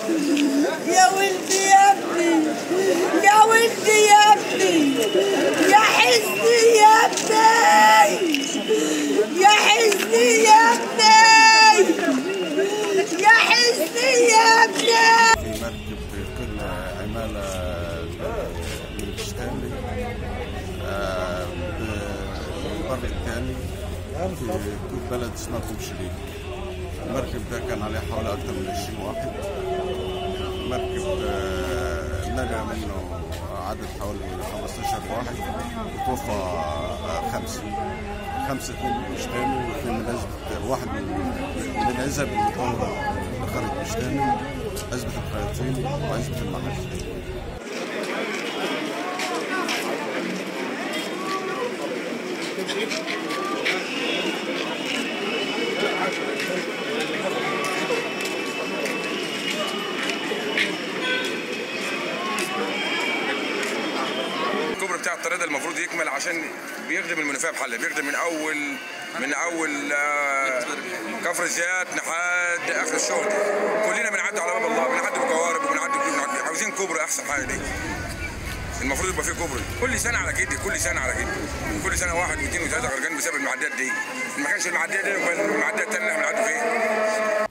يا ولدي يا ابني يا ولدي يا ابني يا حزني يا ابني يا حزني يا ابني يا حزني يا ابني في مركب كل عمالة من الشتاني آه، بالبر الثاني في توت بلد اسمها توت شريك المركب ده كان عليه حوالي أكثر من 20 واحد مركب آه، نجا منه عدد حوالي 15 واحد وتوفى آه، خمسة خمسة اتنين من الشتاني واثنين من عزبة واحد من من عزب المطورة اللي خرج من الشتاني عزبة الخياطين وعزبة المحل الكوبري بتاع الطريق ده المفروض يكمل عشان بيخدم المنوفيه بحله بيخدم من اول من اول آه، كفر الزيات لحد اخر الشغل كلنا بنعدي على باب الله بنعدي بقوارب وبنعدي بنعدي عاوزين كوبري احسن حاجه دي المفروض يبقى فيه كوبري كل سنه على كده كل سنه على كده كل سنه واحد واثنين وثلاثه غرقان بسبب المعدات دي ما كانش المعدات دي يبقى المعدات الثانيه اللي احنا بنعدي فيها